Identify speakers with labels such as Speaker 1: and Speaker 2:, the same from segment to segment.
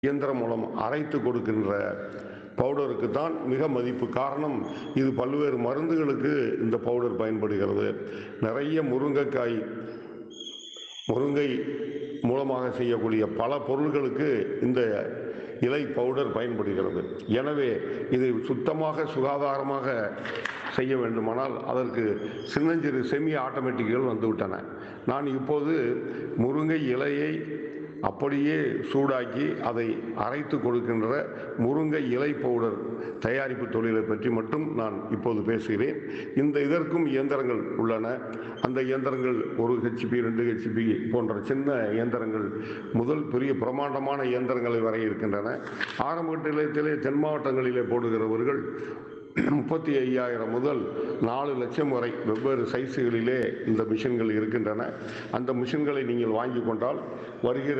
Speaker 1: இயந்திரம் மூலம் அரைத்து கொடுக்கின்ற பவுடருக்கு தான் மிக மதிப்பு காரணம் இது பல்வேறு மருந்துகளுக்கு இந்த பவுடர் பயன்படுகிறது நிறைய முருங்கைக்காய் முருங்கை மூலமாக செய்யக்கூடிய பல பொருள்களுக்கு இந்த இலை பவுடர் பயன்படுகிறது எனவே இதை சுத்தமாக சுகாதாரமாக செய்ய வேண்டுமானால் அதற்கு சின்னஞ்சிறு செமி ஆட்டோமேட்டிக்குகள் வந்துவிட்டன நான் இப்போது முருங்கை இலையை அப்படியே சூடாக்கி அதை அரைத்து கொடுக்கின்ற முருங்கை இலை பவுடர் தயாரிப்பு தொழிலை பற்றி மட்டும் நான் இப்போது பேசுகிறேன் இந்த இதற்கும் இயந்திரங்கள் உள்ளன அந்த இயந்திரங்கள் ஒரு ஹெச்பி ரெண்டு ஹெச்பி போன்ற சின்ன இயந்திரங்கள் முதல் பெரிய பிரமாண்டமான இயந்திரங்களை வரை இருக்கின்றன ஆரம்ப நிலையத்திலே தென் மாவட்டங்களிலே போடுகிறவர்கள் முப்பத்தி ஐயாயிரம் முதல் நாலு லட்சம் வரை வெவ்வேறு சைஸுகளிலே இந்த மிஷின்கள் இருக்கின்றன அந்த மிஷின்களை நீங்கள் வாங்கி கொண்டால் வருகிற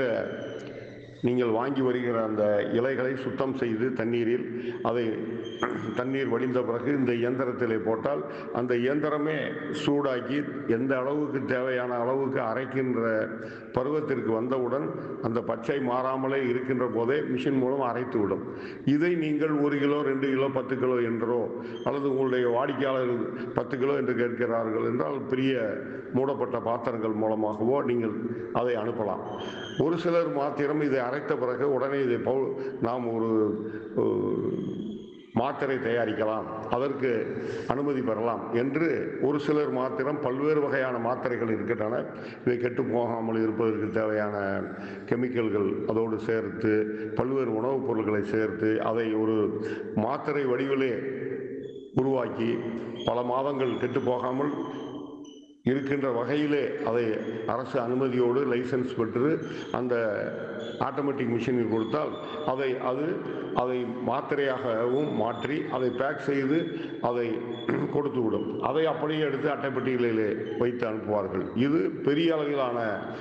Speaker 1: நீங்கள் வாங்கி வருகிற அந்த இலைகளை சுத்தம் செய்து தண்ணீரில் அதை தண்ணீர் வடிந்த பிறகு இந்த இயந்திரத்திலே போட்டால் அந்த இயந்திரமே சூடாக்கி எந்த அளவுக்கு தேவையான அளவுக்கு அரைக்கின்ற பருவத்திற்கு வந்தவுடன் அந்த பச்சை மாறாமலே இருக்கின்ற போதே மிஷின் மூலம் அரைத்து விடும் இதை நீங்கள் ஒரு கிலோ ரெண்டு கிலோ பத்து கிலோ என்றோ அல்லது உங்களுடைய வாடிக்கையாளர்கள் பத்து கிலோ என்று கேட்கிறார்கள் என்றால் பெரிய மூடப்பட்ட பாத்திரங்கள் மூலமாகவோ நீங்கள் அதை அனுப்பலாம் ஒரு சிலர் மாத்திரம் இதை அரைத்த பிறகு உடனே இதை பவு நாம் ஒரு அஹ், மாத்திரை தயாரிக்கலாம் அதற்கு அனுமதி பெறலாம் என்று ஒரு சிலர் மாத்திரம் பல்வேறு வகையான மாத்திரைகள் இருக்கின்றன இவை கெட்டு போகாமல் இருப்பதற்கு தேவையான கெமிக்கல்கள் அதோடு சேர்த்து பல்வேறு உணவுப் பொருட்களை சேர்த்து அதை ஒரு மாத்திரை வடிவிலே உருவாக்கி பல மாதங்கள் கெட்டு போகாமல் இருக்கின்ற வகையிலே அதை அரசு அனுமதியோடு லைசன்ஸ் பெற்று அந்த ஆட்டோமேட்டிக் மிஷினில் கொடுத்தால் அதை அது அதை மாத்திரையாகவும் மாற்றி அதை பேக் செய்து அதை கொடுத்து விடும் அதை அப்படியே எடுத்து அட்டைப்பெட்டிகளிலே வைத்து அனுப்புவார்கள் இது பெரிய அளவிலான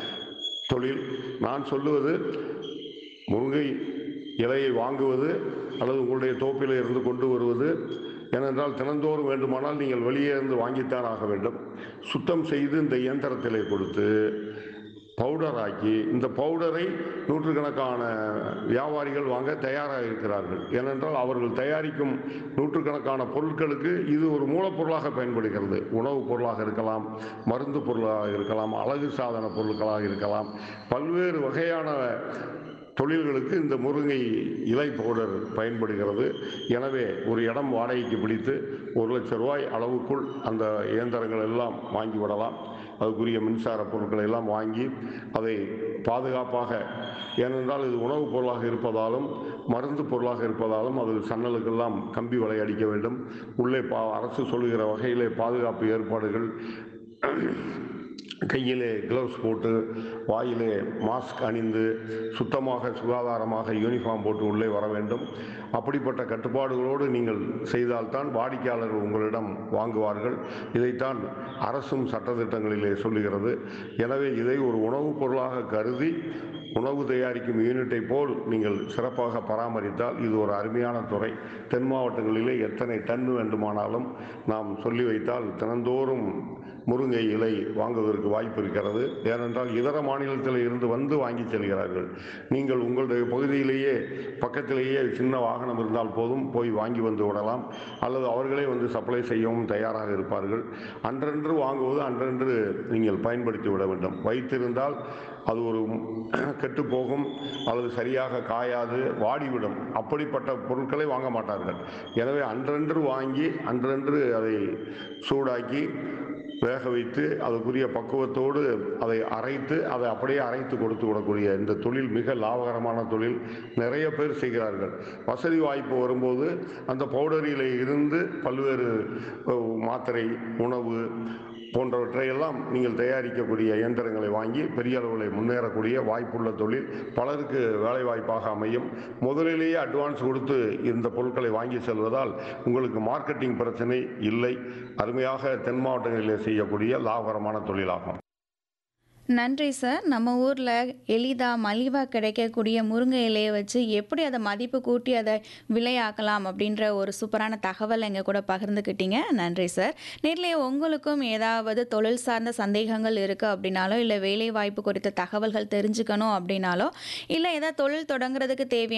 Speaker 1: தொழில் நான் சொல்லுவது முருங்கை இலையை வாங்குவது அல்லது உங்களுடைய தோப்பிலே இருந்து கொண்டு வருவது ஏனென்றால் தினந்தோறும் வேண்டுமானால் நீங்கள் வெளியே இருந்து வாங்கித்தான் ஆக வேண்டும் சுத்தம் செய்து இந்த இயந்திரத்திலே கொடுத்து பவுடர் ஆக்கி இந்த பவுடரை நூற்றுக்கணக்கான வியாபாரிகள் வாங்க தயாராக இருக்கிறார்கள் ஏனென்றால் அவர்கள் தயாரிக்கும் நூற்றுக்கணக்கான பொருட்களுக்கு இது ஒரு மூலப்பொருளாக பயன்படுகிறது உணவுப் பொருளாக இருக்கலாம் மருந்து பொருளாக இருக்கலாம் அழகு சாதன பொருட்களாக இருக்கலாம் பல்வேறு வகையான தொழில்களுக்கு இந்த முருங்கை இலை பவுடர் பயன்படுகிறது எனவே ஒரு இடம் வாடகைக்கு பிடித்து ஒரு லட்சம் ரூபாய் அளவுக்குள் அந்த இயந்திரங்கள் எல்லாம் வாங்கி விடலாம் அதுக்குரிய மின்சார பொருட்களை எல்லாம் வாங்கி அதை பாதுகாப்பாக ஏனென்றால் இது உணவுப் பொருளாக இருப்பதாலும் மருந்து பொருளாக இருப்பதாலும் அதில் சன்னலுக்கெல்லாம் கம்பி வலை அடிக்க வேண்டும் உள்ளே பா அரசு சொல்லுகிற வகையிலே பாதுகாப்பு ஏற்பாடுகள் கையிலே கிளவுஸ் போட்டு வாயிலே மாஸ்க் அணிந்து சுத்தமாக சுகாதாரமாக யூனிஃபார்ம் போட்டு உள்ளே வர வேண்டும் அப்படிப்பட்ட கட்டுப்பாடுகளோடு நீங்கள் செய்தால்தான் வாடிக்கையாளர்கள் உங்களிடம் வாங்குவார்கள் இதைத்தான் அரசும் சட்டத்திட்டங்களிலே சொல்லுகிறது எனவே இதை ஒரு உணவுப் பொருளாக கருதி உணவு தயாரிக்கும் யூனிட்டை போல் நீங்கள் சிறப்பாக பராமரித்தால் இது ஒரு அருமையான துறை தென் மாவட்டங்களிலே எத்தனை டன் வேண்டுமானாலும் நாம் சொல்லி வைத்தால் தினந்தோறும் முருங்கை இலை வாங்குவதற்கு வாய்ப்பு இருக்கிறது ஏனென்றால் இதர மாநிலத்தில் இருந்து வந்து வாங்கி செல்கிறார்கள் நீங்கள் உங்களுடைய பகுதியிலேயே பக்கத்திலேயே சின்ன வாகனம் இருந்தால் போதும் போய் வாங்கி வந்து விடலாம் அல்லது அவர்களே வந்து சப்ளை செய்யவும் தயாராக இருப்பார்கள் அன்றன்று வாங்குவது அன்றன்று நீங்கள் பயன்படுத்தி விட வேண்டும் வைத்திருந்தால் அது ஒரு கெட்டு போகும் அல்லது சரியாக காயாது வாடிவிடும் அப்படிப்பட்ட பொருட்களை வாங்க மாட்டார்கள் எனவே அன்றன்று வாங்கி அன்றன்று அதை சூடாக்கி வேக வைத்து அதுக்குரிய பக்குவத்தோடு அதை அரைத்து அதை அப்படியே அரைத்து கொடுத்து விடக்கூடிய இந்த தொழில் மிக லாபகரமான தொழில் நிறைய பேர் செய்கிறார்கள் வசதி வாய்ப்பு வரும்போது அந்த பவுடரில் இருந்து பல்வேறு அஹ், மாத்திரை உணவு போன்றவற்றை எல்லாம் நீங்கள் தயாரிக்கக்கூடிய இயந்திரங்களை வாங்கி பெரிய அளவில் முன்னேறக்கூடிய வாய்ப்புள்ள தொழில் பலருக்கு வேலை வாய்ப்பாக அமையும் முதலிலேயே அட்வான்ஸ் கொடுத்து இந்த பொருட்களை வாங்கி செல்வதால் உங்களுக்கு மார்க்கெட்டிங் பிரச்சனை இல்லை அருமையாக தென் மாவட்டங்களிலே செய்யக்கூடிய லாபகரமான தொழிலாகும்
Speaker 2: நன்றி சார். நம்ம ஊர்ல எளிதா, மலிவா கிடைக்கக்கூடிய முருங்கை இலைய வச்சு எப்படி அத மதிப்பு கூட்டி அத விலையாக்கலாம் அப்படின்ற ஒரு சூப்பரான தகவல் எங்க கூட பகிர்ந்துக்கிட்டீங்க. நன்றி சார். நேயர்களே உங்களுக்கும் ஏதாவது தொழில் சார்ந்த சந்தேகங்கள் இருக்கு அப்படின்னாலோ, இல்ல வேலைவாய்ப்பு குறித்த தகவல்கள் தெரிஞ்சுக்கணும் அப்படின்னாலோ, இல்ல ஏதாவது தொழில் தொடங்குறதுக்கு தேவையான